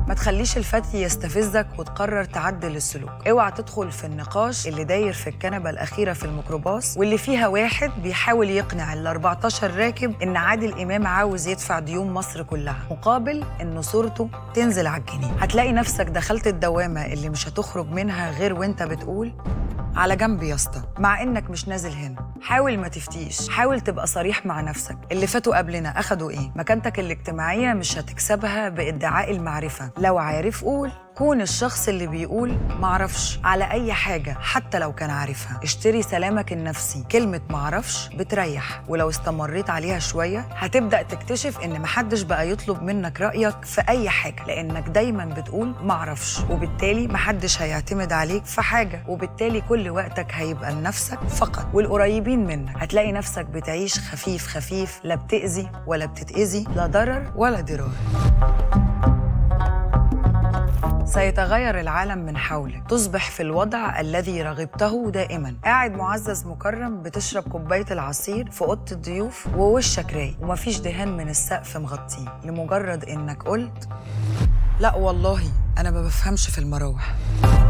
ما تخليش الفتي يستفزك وتقرر تعدل السلوك اوعى تدخل في النقاش اللي داير في الكنبه الاخيره في الميكروباص واللي فيها واحد بيحاول يقنع ال 14 راكب ان عادل امام عاوز يدفع ديون مصر كلها مقابل ان صورته تنزل على الجنيه هتلاقي نفسك دخلت الدوامه اللي مش هتخرج منها غير وانت بتقول على جنب يا اسطى مع انك مش نازل هنا حاول ما تفتيش حاول تبقى صريح مع نفسك اللي فاتوا قبلنا اخدوا ايه مكانتك الاجتماعيه مش هتكسبها بادعاء المعرفه لو عارف قول كون الشخص اللي بيقول معرفش على اي حاجه حتى لو كان عارفها اشتري سلامك النفسي كلمه معرفش بتريح ولو استمريت عليها شويه هتبدا تكتشف ان محدش بقى يطلب منك رايك في اي حاجه لانك دايما بتقول معرفش وبالتالي محدش هيعتمد عليك في حاجه وبالتالي كل وقتك هيبقى لنفسك فقط والقريبين منك هتلاقي نفسك بتعيش خفيف خفيف لا بتاذي ولا بتتاذي لا ضرر ولا ضرار سيتغير العالم من حولك تصبح في الوضع الذي رغبته دائما قاعد معزز مكرم بتشرب كوبايه العصير في اوضه الضيوف ووشك رايق ومفيش دهان من السقف مغطيه لمجرد انك قلت لا والله انا ما بفهمش في المراوح